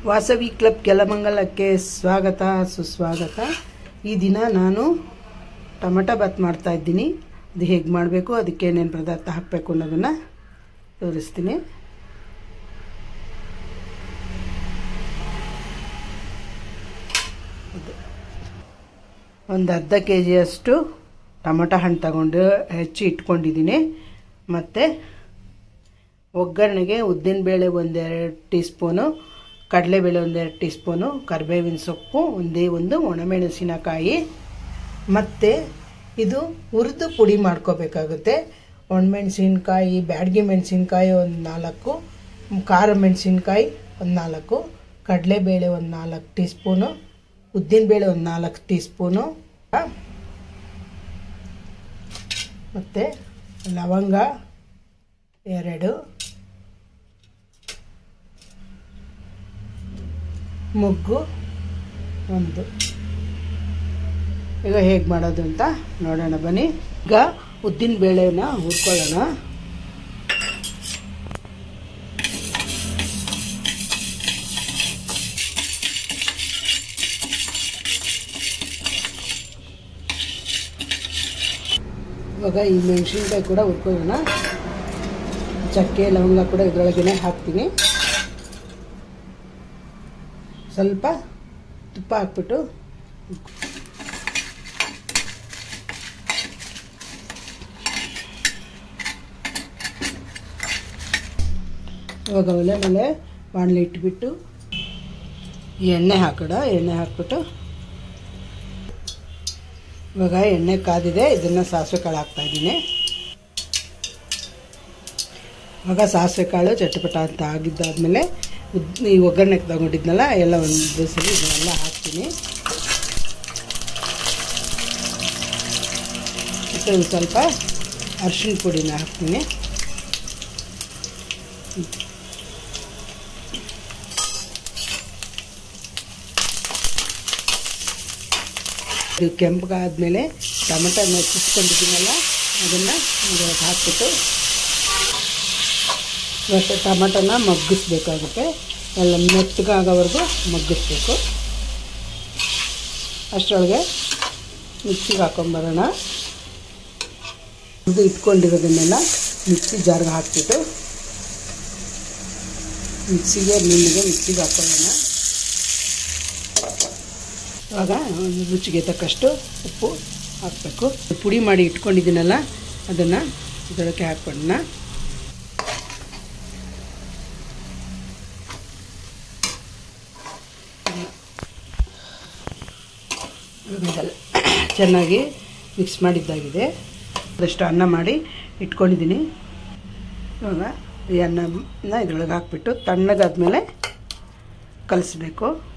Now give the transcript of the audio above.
Vasavi club ಕೆಲಮಂಗಲಕ್ಕೆ ಸ್ವಾಗತ ಸುಸ್ವಾಗತ ಈ ದಿನ ನಾನು ಟೊಮೆಟೊ ಬಾತ್ ಮಾಡ್ತಾ ಇದ್ದೀನಿ ಅದು ಹೇಗೆ ಮಾಡಬೇಕು ಅದಕ್ಕೆ ಏನೇನು ಪದಾರ್ಥ ಹಾಕಬೇಕು ಅನ್ನೋದನ್ನು ತೋರಿಸ್ತೀನಿ ಒಂದು ಅರ್ಧ ಕೆ ಜಿಯಷ್ಟು ಟೊಮೆಟೊ ಹಣ್ಣು ತಗೊಂಡು ಹೆಚ್ಚಿ ಇಟ್ಕೊಂಡಿದ್ದೀನಿ ಮತ್ತು ಒಗ್ಗರಣೆಗೆ ಉದ್ದಿನಬೇಳೆ ಒಂದೆರಡು ಟೀ ಸ್ಪೂನು ಕಡಲೆಬೇಳೆ ಒಂದೆರಡು ಟೀ ಸ್ಪೂನು ಕರಿಬೇವಿನ ಸೊಪ್ಪು ಒಂದೇ ಒಂದು ಒಣಮೆಣಸಿನಕಾಯಿ ಮತ್ತು ಇದು ಹುರಿದು ಪುಡಿ ಮಾಡ್ಕೋಬೇಕಾಗುತ್ತೆ ಒಣಮೆಣಸಿನ್ಕಾಯಿ ಬ್ಯಾಡಗಿ ಮೆಣಸಿನ್ಕಾಯಿ ಒಂದು ನಾಲ್ಕು ಖಾರ ಮೆಣಸಿನ್ಕಾಯಿ ಒಂದು ನಾಲ್ಕು ಕಡಲೆಬೇಳೆ ಒಂದು ನಾಲ್ಕು ಟೀ ಸ್ಪೂನು ಉದ್ದಿನಬೇಳೆ ಒಂದು ನಾಲ್ಕು ಟೀ ಸ್ಪೂನು ಮತ್ತು ಲವಂಗ ಎರಡು ಮುಗ್ಗು ಒಂದು ಈಗ ಹೇಗೆ ಮಾಡೋದು ಅಂತ ನೋಡೋಣ ಬನ್ನಿ ಈಗ ಉದ್ದಿನ ಬೇಳೆನ ಹುರ್ಕೊಳ್ಳೋಣ ಇವಾಗ ಈ ಮೆಣಸಿನ್ಕಾಯಿ ಕೂಡ ಹುರ್ಕೊಳ್ಳೋಣ ಚಕ್ಕೆ ಲವಂಗ ಕೂಡ ಇದರೊಳಗೇನೆ ಹಾಕ್ತೀನಿ ಸ್ವಲ್ಪ ತುಪ್ಪ ಹಾಕ್ಬಿಟ್ಟು ಇವಾಗ ಒಲೆ ಮೇಲೆ ಬಾಣಲೆ ಇಟ್ಬಿಟ್ಟು ಎಣ್ಣೆ ಹಾಕೋಣ ಎಣ್ಣೆ ಹಾಕ್ಬಿಟ್ಟು ಇವಾಗ ಎಣ್ಣೆ ಕಾದಿದೆ ಇದನ್ನು ಸಾಸಿವೆ ಕಾಳು ಹಾಕ್ತಾಯಿದ್ದೀನಿ ಇವಾಗ ಸಾಸಿವೆ ಕಾಳು ಚಟಪಟ ಅಂತ ಆಗಿದ್ದಾದಮೇಲೆ ಉದ್ ಈ ಒಗ್ಗರಣೆಗೆ ತಗೊಂಡಿದ್ನಲ್ಲ ಎಲ್ಲ ಒಂದು ಸರಿ ಇದನ್ನೆಲ್ಲ ಹಾಕ್ತೀನಿ ಮತ್ತು ಒಂದು ಸ್ವಲ್ಪ ಅರ್ಶಿಣ ಪುಡಿನ ಹಾಕ್ತೀನಿ ಇದು ಕೆಂಪಗಾದ್ಮೇಲೆ ಟೊಮೆಟೊನ ಕುಚ್ಕೊಂಡಿದ್ದೀನಲ್ಲ ಅದನ್ನು ಇದ್ರೊಳಗೆ ಹಾಕ್ಬಿಟ್ಟು ಮತ್ತು ಟೊಮೆಟೊನ ಮಗ್ಗಿಸ್ಬೇಕಾಗುತ್ತೆ ಎಲ್ಲ ಮೆತ್ತಗಾಗೋವರೆಗೂ ಮಗ್ಗಿಸ್ಬೇಕು ಅಷ್ಟರೊಳಗೆ ಮಿಕ್ಸಿಗೆ ಹಾಕೊಂಬರೋಣ ಇದು ಇಟ್ಕೊಂಡಿರೋದನ್ನೆಲ್ಲ ಮಿಕ್ಸಿ ಜಾರ್ಗೆ ಹಾಕ್ಬಿಟ್ಟು ಮಿಕ್ಸಿಗೆ ನಿಮಗೆ ಮಿಕ್ಸಿಗೆ ಹಾಕೊಳ್ಳೋಣ ಇವಾಗ ಒಂದು ರುಚಿಗೆ ತಕ್ಕಷ್ಟು ಉಪ್ಪು ಹಾಕಬೇಕು ಪುಡಿ ಮಾಡಿ ಇಟ್ಕೊಂಡಿದ್ದೀನಲ್ಲ ಅದನ್ನು ಇದರೊಳಗೆ ಹಾಕ್ಕೊಳ್ಳೋಣ ಇದೆಲ್ಲ ಚೆನ್ನಾಗಿ ಮಿಕ್ಸ್ ಮಾಡಿದ್ದಾಗಿದೆ ಅದಷ್ಟು ಅನ್ನ ಮಾಡಿ ಇಟ್ಕೊಂಡಿದ್ದೀನಿ ಇವಾಗ ಈ ಅನ್ನನ ಇದ್ರೊಳಗೆ ಹಾಕ್ಬಿಟ್ಟು ತಣ್ಣಗಾದ್ಮೇಲೆ ಕಲಿಸ್ಬೇಕು